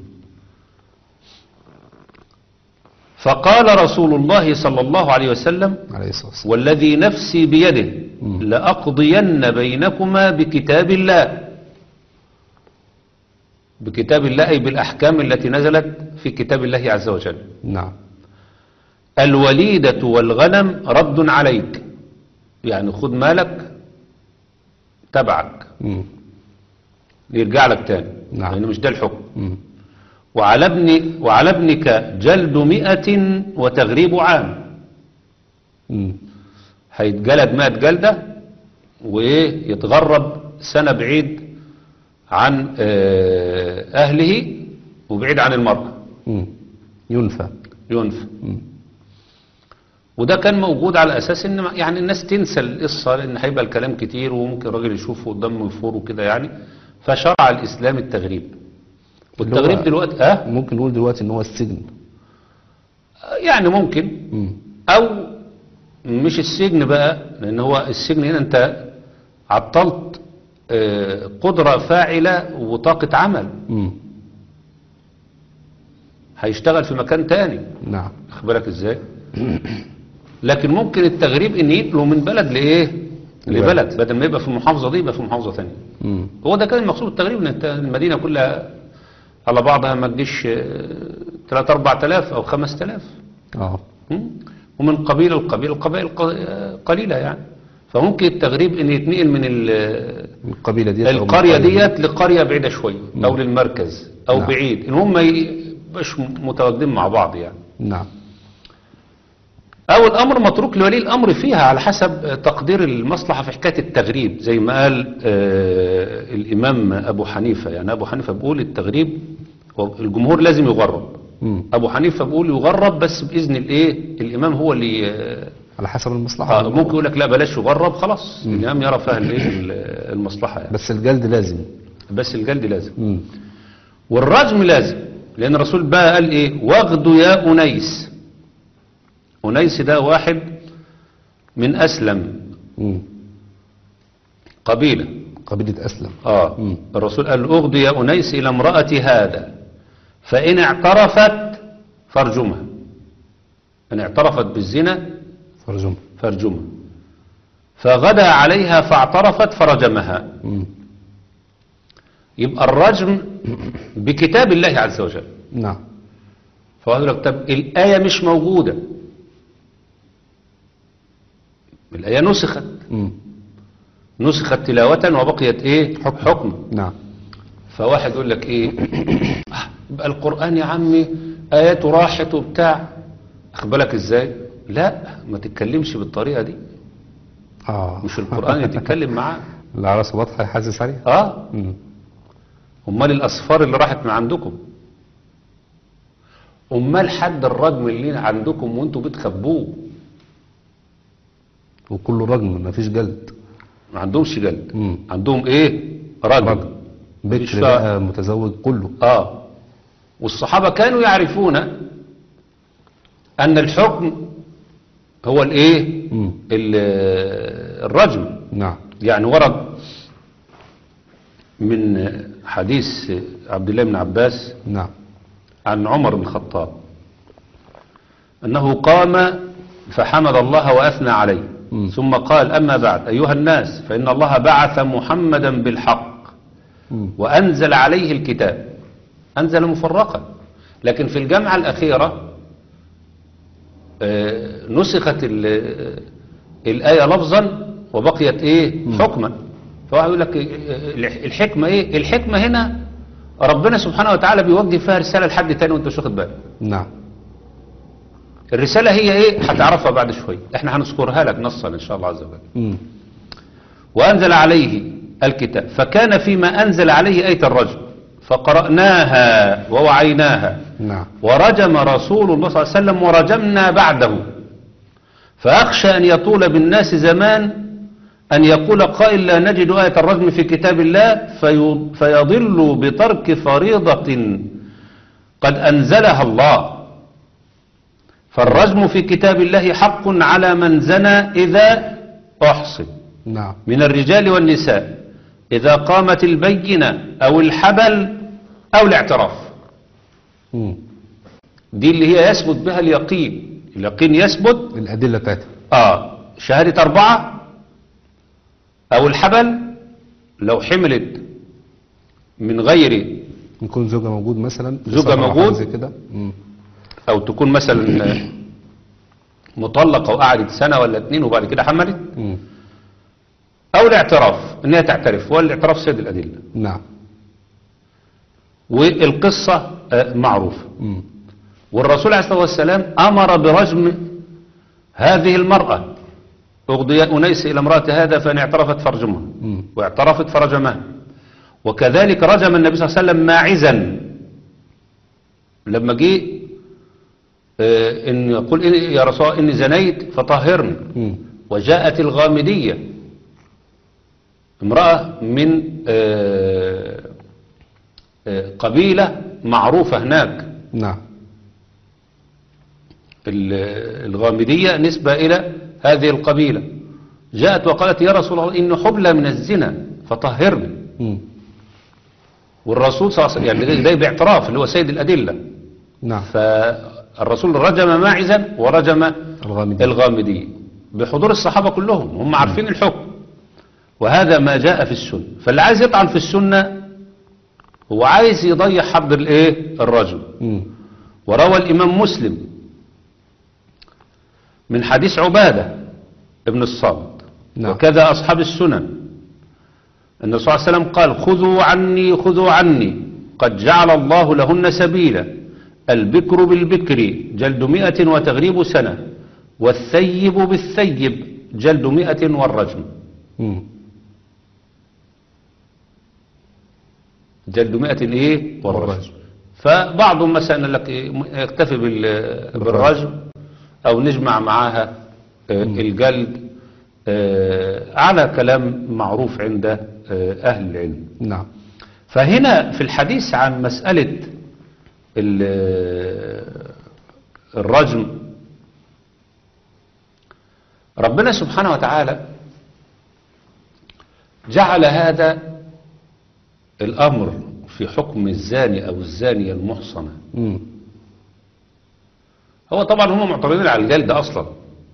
فقال رسول الله صلى الله عليه وسلم عليه الصلاة والسلام والذي نفسي بيده مم. لأقضين بينكما بكتاب الله بكتاب الله أي بالأحكام التي نزلت في كتاب الله عز وجل نعم الوليدة والغنم رد عليك يعني خد مالك تبعك مم. يرجع لك تاني نعم. يعني مش ده الحكم مم. وعلى ابن وعلى ابنك جلد مئة وتغريب عام مم. هيتجلد مئة جلدة وإيه يتغرب سنة بعيد عن آه، أهله وبعيد عن المرأة مم. ينفى ينفى مم. وده كان موجود على أساس إن يعني الناس تنسى القصة لأن هيبقى الكلام كتير وممكن الراجل يشوفه قدامه يفور وكده يعني فشرع الإسلام التغريب والتغريب هو- دلوقتي اه ممكن نقول دلوقتي ان هو السجن يعني ممكن مم. او مش السجن بقى لان هو السجن هنا انت عطلت آه، قدرة فاعلة وطاقة عمل مم. هيشتغل في مكان تاني نعم واخد بالك ازاي لكن ممكن التغريب ان ينقلوا من بلد لايه لبلد بدل ما يبقى في المحافظة دي يبقى في محافظة تانية مم. هو ده كان المقصود التغريب ان انت المدينة كلها على بعضها ما تجيش 3 4000 او 5000 اه مم؟ ومن قبيلة لقبيلة القبائل ق- قليلة يعني فممكن التغريب ان يتنقل من ال- القبيلة دي أو القرية من القرية ديت لقرية بعيدة شوية او للمركز او نعم. بعيد ان هم يبقاش متواجدين مع بعض يعني نعم أو الأمر متروك لولي الأمر فيها على حسب تقدير المصلحة في حكاية التغريب زي ما قال آه، الإمام أبو حنيفة يعني أبو حنيفة بيقول التغريب هو الجمهور لازم يغرب مم. أبو حنيفة بيقول يغرب بس بإذن الإيه الإمام هو اللي آه، على حسب المصلحة آه، ممكن يقول لك لا بلاش يغرب خلاص الإمام يرى فيها الإيه ال- المصلحة يعني بس الجلد لازم بس الجلد لازم مم. والرجم لازم لأن الرسول بقى قال إيه واغدوا يا أنيس أنيس ده واحد من أسلم مم. قبيلة قبيلة أسلم آه مم. الرسول قال اغدو يا أنيس إلى امرأة هذا فإن اعترفت فارجمها إن اعترفت بالزنا فرجم فارجمها فغدا عليها فاعترفت فرجمها مم. يبقى الرجم بكتاب الله عز وجل نعم فقال لك طب الآية مش موجودة الآية نسخت مم. نسخت تلاوة وبقيت ايه حكم. حكم نعم فواحد يقول لك ايه آه، يبقى القرآن يا عمي آياته راحت وبتاع اخد بالك ازاي لا ما تتكلمش بالطريقة دي اه مش القرآن يتكلم معاه العرس واضحة يحسس عليها اه مم. امال الاصفار اللي راحت من عندكم امال حد الرجم اللي عندكم وانتوا بتخبوه وكله رجم مفيش جلد ما عندهمش جلد مم. عندهم ايه رجم رجم مفيش بكر فيها- بقى متزوج كله اه والصحابة كانوا يعرفون ان الحكم هو الايه مم. ال- الرجم نعم يعني ورد من حديث عبد الله بن عباس نعم عن عمر بن الخطاب أنه قام فحمد الله وأثنى عليه مم. ثم قال أما بعد أيها الناس فإن الله بعث محمدا بالحق مم. وأنزل عليه الكتاب أنزل مفرقا لكن في الجامعة الأخيرة آه، نسخت ال- الآية لفظا وبقيت إيه حكما فواحد يقول لك آه، الحكمة إيه الحكمة هنا ربنا سبحانه وتعالى بيوجه فيها رسالة لحد تاني وانت مش واخد بالك نعم الرسالة هي ايه هتعرفها بعد شوية احنا هنذكرها لك نصا ان شاء الله عز وجل مم. وأنزل عليه الكتاب فكان فيما أنزل عليه آية الرجم فقرأناها ووعيناها نعم ورجم رسول الله صلى الله عليه وسلم ورجمنا بعده فأخشى أن يطول بالناس زمان أن يقول قائل لا نجد آية الرجم في كتاب الله في فيضل بترك فريضة قد أنزلها الله فالرجم في كتاب الله حق على من زنى إذا أحصن نعم من الرجال والنساء إذا قامت البينة أو الحبل أو الاعتراف مم. دي اللي هي يثبت بها اليقين اليقين يثبت الأدلة بتاعتها آه شهادة أربعة أو الحبل لو حملت من غير يكون زوجة موجود مثلا زوجة يصرح موجود. حاجة زي كده مم. أو تكون مثلا مطلقة وقعدت سنة ولا اتنين وبعد كده حملت مم. أو الاعتراف إنها تعترف والاعتراف سيد الأدلة نعم والقصة آه، معروفة مم. والرسول عليه الصلاة والسلام أمر برجم هذه المرأة أغضي أنيس إلى امرأة هذا فإن اعترفت فرجمها مم. واعترفت فرجمها وكذلك رجم النبي صلى الله عليه وسلم ماعزا لما جه آه، إن يقول إن يا رسول الله إني زنيت فطهرني مم. وجاءت الغامدية امرأة من آه، آه، قبيلة معروفة هناك نعم ال- الغامدية نسبة إلى هذه القبيلة جاءت وقالت يا رسول الله إن حبلى من الزنا فطهرني مم. والرسول صلى الله عليه وسلم يعني ده باعتراف اللي هو سيد الأدلة نعم فالرسول رجم ماعزا ورجم الغامدي الغامدي بحضور الصحابة كلهم هم عارفين الحكم وهذا ما جاء في السنة فاللي عايز يطعن في السنة هو عايز يضيع حد الايه الرجل مم. وروى الإمام مسلم من حديث عبادة ابن الصامت نعم. وكذا أصحاب السنن أن الرسول صلى الله عليه وسلم قال خذوا عني خذوا عني قد جعل الله لهن سبيلا البكر بالبكر جلد مئة وتغريب سنة والثيب بالثيب جلد مئة والرجم مم. جلد مئة ايه والرجم والرجم. فبعضهم مثلا قال لك إيه، يكتفي بال- بالرجم او نجمع معاها آه، الجلد آه، على كلام معروف عند آه، اهل العلم نعم فهنا في الحديث عن مسألة ال- الرجم ربنا سبحانه وتعالى جعل هذا الأمر في حكم الزاني أو الزانية المحصنة مم. هو طبعا هم معترضين على الجلد أصلا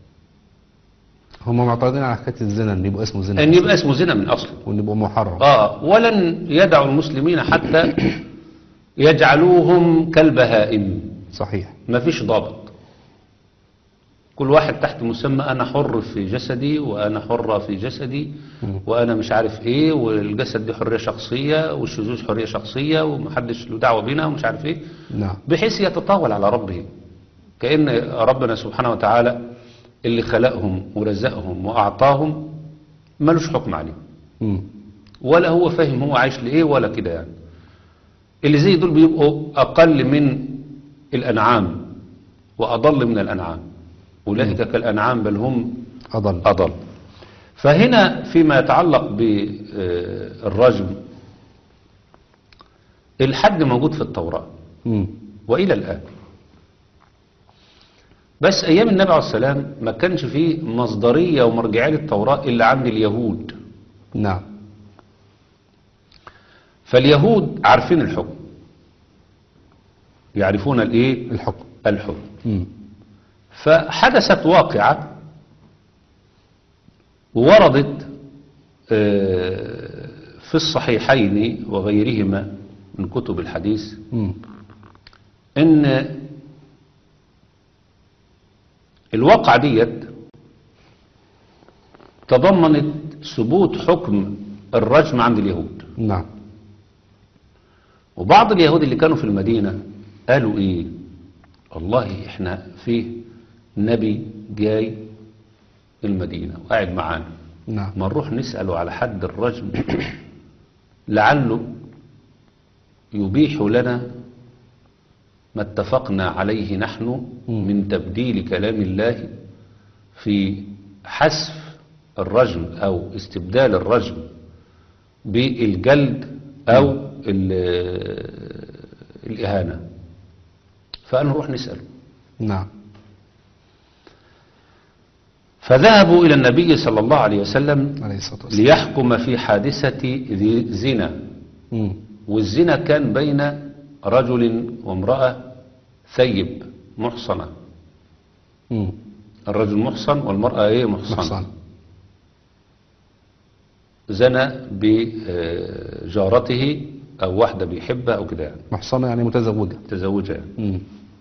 هم معترضين على حكاية الزنا ان يبقى اسمه زنا أن يبقى اسمه زنا من أصله وان يبقى محرم آه ولن يدعوا المسلمين حتى يجعلوهم كالبهائم صحيح ما فيش ضابط كل واحد تحت مسمى انا حر في جسدي وانا حرة في جسدي وانا مش عارف ايه والجسد دي حرية شخصية والشذوذ حرية شخصية ومحدش له دعوة بينا ومش عارف ايه نعم بحيث يتطاول على ربه كأن ربنا سبحانه وتعالى اللي خلقهم ورزقهم واعطاهم ملوش حكم عليهم مم. ولا هو فاهم هو عايش لإيه ولا كده يعني اللي زي دول بيبقوا أقل من الأنعام وأضل من الأنعام أولئك كالأنعام بل هم أضل أضل فهنا فيما يتعلق بالرجم الحد موجود في التوراة مم. وإلى الآن بس أيام النبي عليه السلام ما كانش فيه مصدرية ومرجعية للتوراة إلا عند اليهود نعم فاليهود عارفين الحكم يعرفون الايه الحكم الحكم مم. فحدثت واقعة وردت آه، في الصحيحين وغيرهما من كتب الحديث مم. ان الواقعة ديت تضمنت ثبوت حكم الرجم عند اليهود نعم وبعض اليهود اللي كانوا في المدينة قالوا ايه والله احنا فيه نبي جاي المدينة وقاعد معانا نعم ما نروح نسأله على حد الرجم لعله يبيح لنا ما اتفقنا عليه نحن من تبديل كلام الله في حذف الرجم أو استبدال الرجم بالجلد أو ال- الإهانة فأنا نروح نسأله نعم فذهبوا إلى النبي صلى الله عليه وسلم عليه الصلاة والسلام ليحكم في حادثة ذي زنا مم. والزنا كان بين رجل وامرأة ثيب محصنة مم. الرجل محصن والمرأة ايه محصنة محصن زنى بجارته او واحدة بيحبها او كده يعني محصنة يعني متزوجة تزوجها يعني. مم.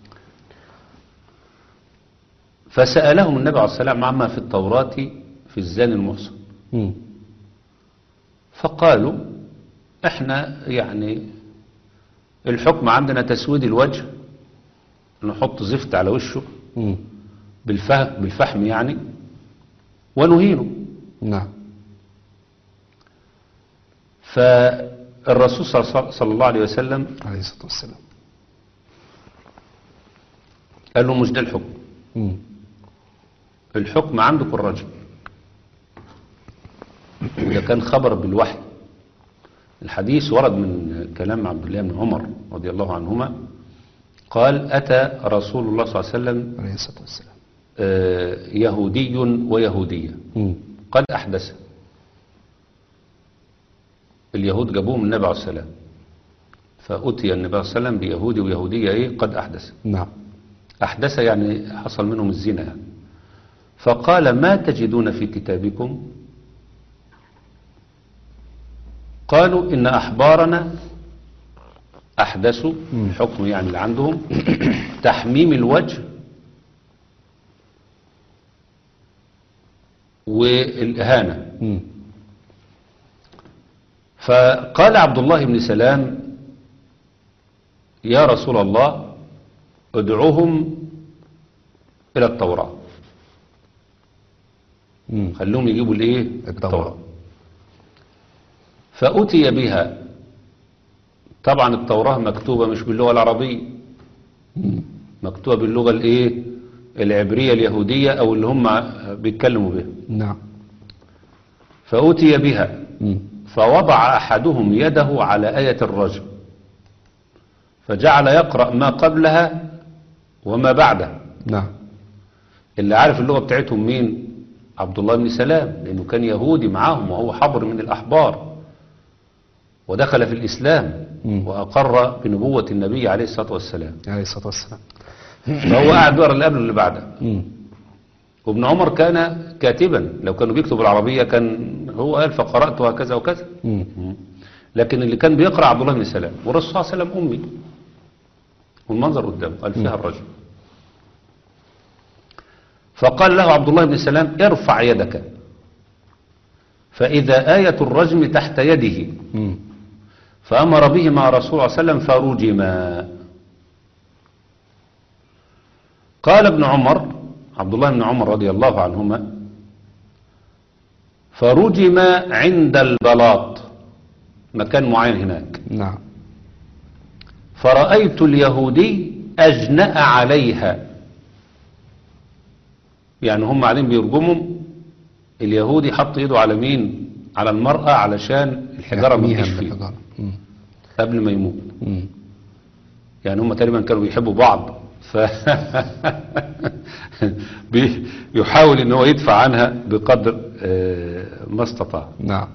فسألهم النبي عليه السلام عما في التوراة في الزاني المحصن مم. فقالوا احنا يعني الحكم عندنا تسويد الوجه نحط زفت على وشه مم. بالفهم بالفحم يعني ونهينه نعم فالرسول صلى صلى الله عليه وسلم عليه الصلاة والسلام قال له مش ده الحكم مم. الحكم عندكم الرجل وده كان خبر بالوحي الحديث ورد من كلام عبد الله بن عمر رضي الله عنهما قال أتى رسول الله صلى الله عليه وسلم عليه الصلاة والسلام آه، يهودي ويهودية مم. قد أحدث اليهود جابوهم النبي عليه السلام فأتي النبي عليه السلام بيهودي ويهودية إيه قد أحدث نعم أحدث يعني حصل منهم الزنا يعني فقال ما تجدون في كتابكم قالوا إن أحبارنا أحدثوا الحكم يعني اللي عندهم تحميم الوجه والإهانة مم. فقال عبد الله بن سلام يا رسول الله ادعوهم إلى التوراة مم. خلوهم يجيبوا الايه التوراة. فأتي بها طبعا التوراة مكتوبة مش باللغة العربية مكتوبة باللغة الايه العبرية اليهودية او اللي هم بيتكلموا بها نعم فأتي بها مم. فوضع أحدهم يده على آية الرجم فجعل يقرأ ما قبلها وما بعدها نعم اللي عارف اللغة بتاعتهم مين عبد الله بن سلام لأنه كان يهودي معاهم وهو حبر من الأحبار ودخل في الإسلام مم. وأقر بنبوة النبي عليه الصلاة والسلام عليه الصلاة والسلام فهو قاعد يقرأ اللي قبله اللي بعده مم. وابن عمر كان كاتبا لو كانوا بيكتبوا العربية كان هو قال فقرأت هكذا وكذا مم. لكن اللي كان بيقرأ عبد الله بن سلام والرسول صلى الله عليه وسلم أمي والمنظر قدامه قال فيها الرجل فقال له عبد الله بن سلام ارفع يدك فإذا آية الرجم تحت يده مم. فأمر بهما رسول الله صلى الله عليه وسلم فرجما قال ابن عمر عبد الله بن عمر رضي الله عنهما فرجما عند البلاط مكان معين هناك نعم فرأيت اليهودي أجنأ عليها يعني هم قاعدين بيرجموا اليهودي حط ايده على مين على المرأة علشان الحجارة ما يحميها تجيش من فيه الحجارة. مم. قبل ما يموت مم. يعني هم تقريبا كانوا بيحبوا بعض ف بي- يحاول ان هو يدفع عنها بقدر آه، ما استطاع نعم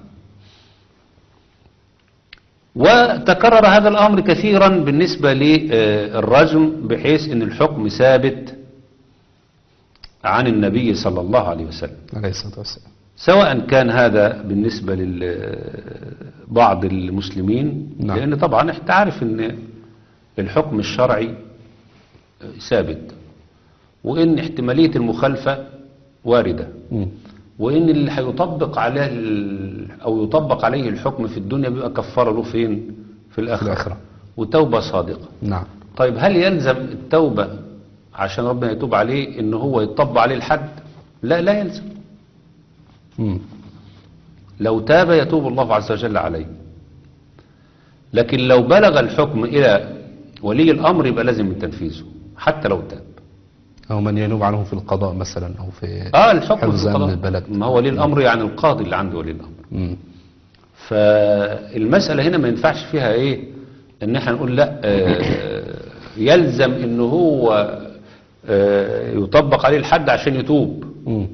وتكرر هذا الأمر كثيرا بالنسبة للرجم بحيث أن الحكم ثابت عن النبي صلى الله عليه وسلم عليه الصلاة والسلام سواء كان هذا بالنسبة لبعض المسلمين نعم. لأن طبعا انت عارف أن الحكم الشرعي ثابت وأن احتمالية المخالفة واردة مم. وان اللي هيطبق عليه ال- او يطبق عليه الحكم في الدنيا بيبقى كفاره له فين في الاخره, الآخرة. وتوبه صادقه نعم طيب هل يلزم التوبه عشان ربنا يتوب عليه ان هو يطبق عليه الحد لا لا يلزم مم. لو تاب يتوب الله عز وجل عليه لكن لو بلغ الحكم الى ولي الامر يبقى لازم من تنفيذه حتى لو تاب أو من ينوب عنه في القضاء مثلا أو في اه الحكم في حفظ أمن القضاء البلد ما هو ولي الامر يعني القاضي اللي عنده ولي الامر مم. فالمسألة هنا ما ينفعش فيها ايه ان احنا نقول لا آه، يلزم ان هو آه، يطبق عليه الحد عشان يتوب مم.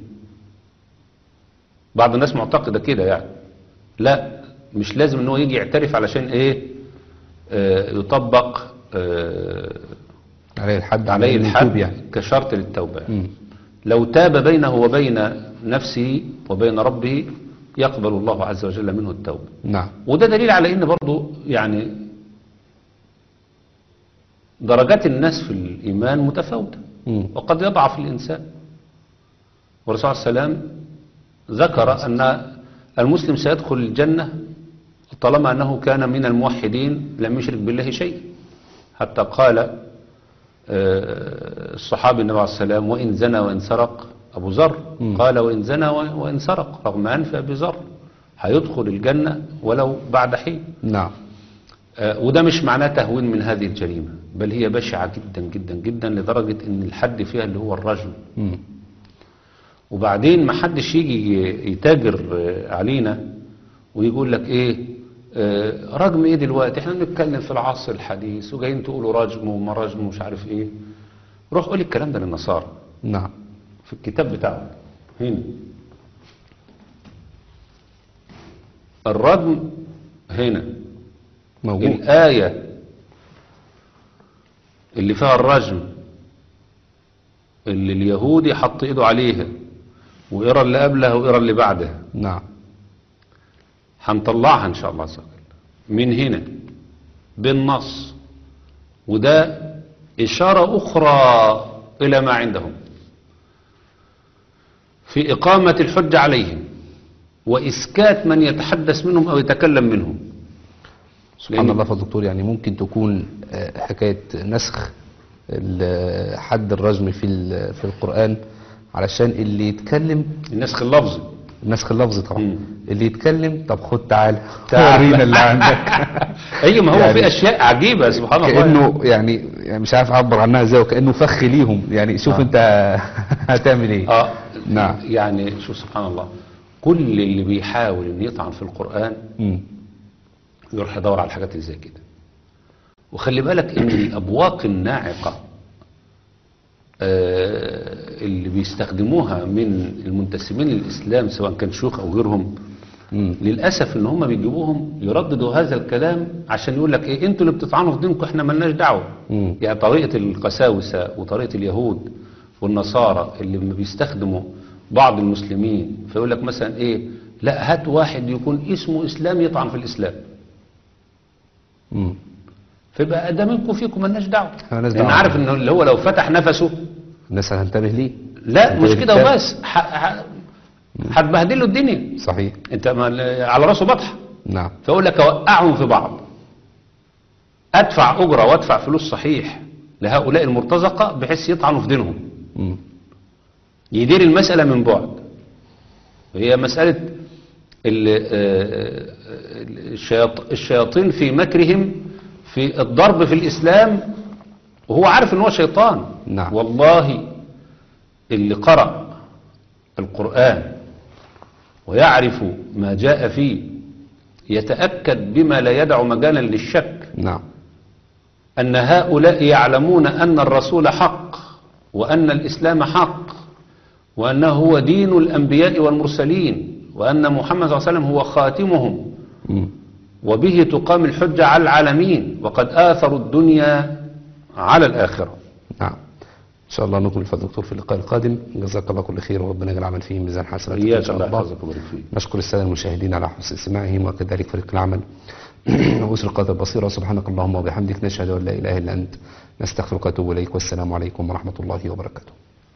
بعض الناس معتقدة كده يعني لا مش لازم ان هو يجي يعترف علشان ايه آه، يطبق آه، عليه الحد عليه إنه الحد يتوب يعني كشرط للتوبة مم. لو تاب بينه وبين نفسه وبين ربه يقبل الله عز وجل منه التوبة نعم وده دليل على ان برضو يعني درجات الناس في الإيمان متفاوتة مم. وقد يضعف الإنسان والرسول صلى الله عليه وسلم ذكر أن المسلم سيدخل الجنة طالما أنه كان من الموحدين لم يشرك بالله شيء حتى قال آه، الصحابي النبي عليه السلام وإن زنى وإن سرق أبو ذر مم. قال وإن زنى وإن سرق رغم أنف أبي ذر هيدخل الجنة ولو بعد حين نعم آه، وده مش معناه تهوين من هذه الجريمة بل هي بشعة جدا جدا جدا لدرجة ان الحد فيها اللي هو الرجم مم. وبعدين ما حدش يجي يتاجر آه، علينا ويقول لك ايه آه، رجم ايه دلوقتي احنا بنتكلم في العصر الحديث وجايين تقولوا رجم وما رجم ومش عارف ايه روح قول الكلام ده للنصارى نعم في الكتاب بتاعه هنا الرجم هنا موجود الآية اللي فيها الرجم اللي اليهودي حط ايده عليها وقرا اللي قبلها وقرا اللي بعدها نعم هنطلعها ان شاء الله عز وجل من هنا بالنص وده إشارة أخرى إلى ما عندهم في إقامة الحجة عليهم وإسكات من يتحدث منهم أو يتكلم منهم سبحان لأن- الله فضل دكتور يعني ممكن تكون آه، حكاية نسخ ال- حد الرجم في ال- في القرآن علشان اللي يتكلم النسخ اللفظي نسخ اللفظ طبعا مم. اللي يتكلم طب خد تعالى تعال. ورينا اللي عندك أي ما هو يعني في أشياء عجيبة سبحان الله كأنه يعني, يعني مش عارف اعبر عنها ازاي وكأنه فخ ليهم يعني شوف آه. انت هتعمل ايه آه نعم. يعني شوف سبحان الله كل اللي بيحاول إن يطعن في القرآن مم. يروح يدور على الحاجات اللي زي كده وخلي بالك ان الابواق الناعقه آه، اللي بيستخدموها من المنتسبين للاسلام سواء كان شيوخ او غيرهم مم. للاسف ان هم بيجيبوهم يرددوا هذا الكلام عشان يقول لك ايه انتوا اللي بتطعنوا في دينكم احنا ملناش دعوه مم. يعني طريقه القساوسه وطريقه اليهود والنصارى اللي لما بيستخدموا بعض المسلمين فيقول لك مثلا ايه لا هات واحد يكون اسمه اسلام يطعن في الاسلام مم. فيبقى ده منكم فيكم مالناش دعوه مالناش لان دعوة. عارف ان اللي هو لو فتح نفسه الناس هتنتبه ليه لا هتنتبه مش كده للكتاب. وبس ح- ح- هتبهدل له الدنيا صحيح انت ما- على راسه بطحه نعم فاقول لك اوقعهم في بعض ادفع اجره وادفع فلوس صحيح لهؤلاء المرتزقه بحيث يطعنوا في دينهم مم. يدير المساله من بعد هي مساله ال- آه، الشياط- الشياطين في مكرهم في الضرب في الاسلام وهو عارف ان هو شيطان نعم. والله اللي قرأ القرآن ويعرف ما جاء فيه يتأكد بما لا يدع مجالا للشك نعم أن هؤلاء يعلمون أن الرسول حق وأن الإسلام حق وأنه هو دين الأنبياء والمرسلين وأن محمد صلى الله عليه وسلم هو خاتمهم مم. وبه تقام الحجة على العالمين وقد آثروا الدنيا على الآخرة نعم ان شاء الله نكمل فضل الدكتور في اللقاء القادم جزاك الله كل خير وربنا يجعل العمل فيه ميزان حسناتك ان إياك شاء الله الله يحفظك ويبارك فيك نشكر السادة المشاهدين على حسن استماعهم وكذلك فريق العمل وأسر القادة البصيرة سبحانك اللهم وبحمدك نشهد أن لا إله إلا أنت نستغفرك ونتوب إليك والسلام عليكم ورحمة الله وبركاته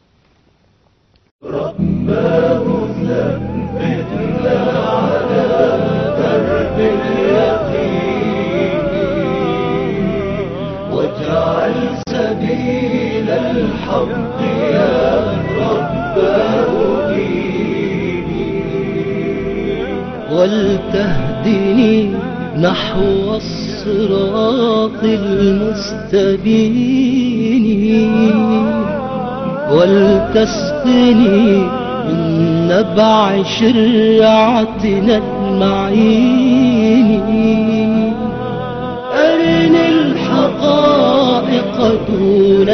واجعل سبيل الحق يا رب هديني ولتهدني نحو الصراط المستبين ولتسقني من نبع شرعتنا المعين أرني الحقائق دون